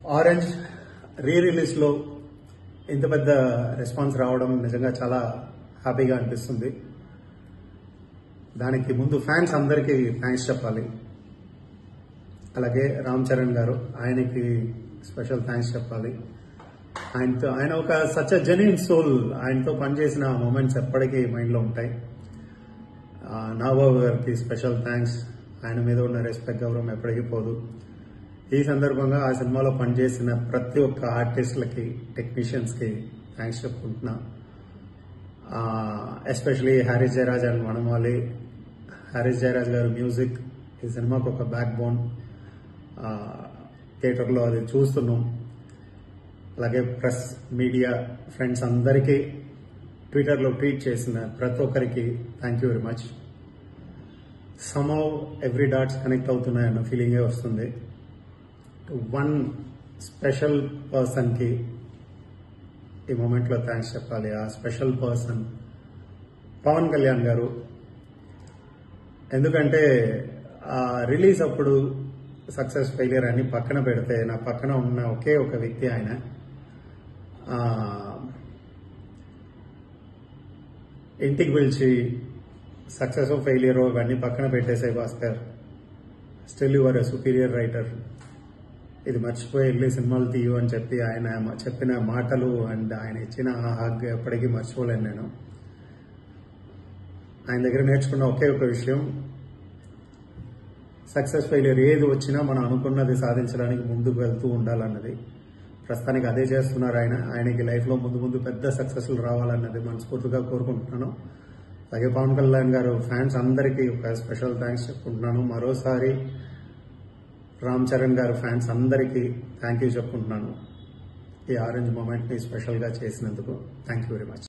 orange రీ రిలీజ్లో ఇంత పెద్ద response రావడం నిజంగా చాలా హ్యాపీగా అనిపిస్తుంది దానికి ముందు ఫ్యాన్స్ అందరికీ థ్యాంక్స్ చెప్పాలి అలాగే రామ్ చరణ్ గారు ఆయనకి స్పెషల్ థ్యాంక్స్ చెప్పాలి ఆయనతో ఆయన ఒక సచ్ జెన్యున్ సోల్ ఆయనతో పనిచేసిన మూమెంట్స్ ఎప్పటికీ మైండ్లో ఉంటాయి ఆ, నాగబాబు గారికి స్పెషల్ థ్యాంక్స్ ఆయన మీద ఉన్న రెస్పెక్ట్ గౌరవం ఎప్పటికీ పోదు ఈ సందర్భంగా ఆ సినిమాలో పనిచేసిన ప్రతి ఒక్క ఆర్టిస్టులకి టెక్నీషియన్స్కి థ్యాంక్స్ చెప్పుకుంటున్నా ఎస్పెషలీ హ్యారీస్ జయరాజ్ అండ్ వనమాలి హ్యారీస్ జయరాజ్ గారు మ్యూజిక్ ఈ సినిమాకు ఒక బ్యాక్ బోన్ థియేటర్లో అది చూస్తున్నాం అలాగే ప్రెస్ మీడియా ఫ్రెండ్స్ అందరికీ ట్విట్టర్లో ట్వీట్ చేసిన ప్రతి ఒక్కరికి thank you very much somehow every dots connect అవుతున్నాయన్న ఫీలింగే వస్తుంది వన్ స్పెషల్ పర్సన్కి ఈ మూమెంట్లో థ్యాంక్స్ చెప్పాలి ఆ స్పెషల్ పర్సన్ పవన్ కళ్యాణ్ గారు ఎందుకంటే ఆ రిలీజ్ అప్పుడు సక్సెస్ ఫెయిలియర్ అని పక్కన పెడితే నా పక్కన ఉన్న ఒకే ఒక వ్యక్తి ఆయన ఆ, ఇంటికి పిలిచి సక్సెస్ ఫెయిలియర్ అవన్నీ పక్కన పెట్టేసే Bhaskar still your superior writer ఇది మర్చిపోయి వెళ్ళి సినిమాలు తీయు అని చెప్పి ఆయన మ- చెప్పిన మాటలు అండ్ ఆయన ఇచ్చిన ఆ హగ్ ఎప్పటికీ మర్చిపోలేను నేను ఆయన దగ్గర నేర్చుకున్న ఒకే ఒక విషయం సక్సెస్ ఫెయిలియర్ ఏది వచ్చినా మనం అనుకున్నది సాధించడానికి ముందుకు వెళ్తూ ఉండాలన్నది ప్రస్తుతానికి అదే చేస్తున్నారు ఆయన ఆయనకి లైఫ్లో ముందు ముందు పెద్ద సక్సెస్లు రావాలన్నది మనస్ఫూర్తిగా కోరుకుంటున్నాను అలాగే పవన్ కళ్యాణ్ గారు ఫ్యాన్స్ అందరికీ ఒక స్పెషల్ థ్యాంక్స్ చెప్పుకుంటున్నాను మరోసారి రామ్ చరణ్ గారు ఫ్యాన్స్ అందరికీ థ్యాంక్ యూ చెప్పుకుంటున్నాను ఈ ఆరెంజ్ మూమెంట్ని స్పెషల్గా చేసినందుకు థ్యాంక్ యూ వెరీ మచ్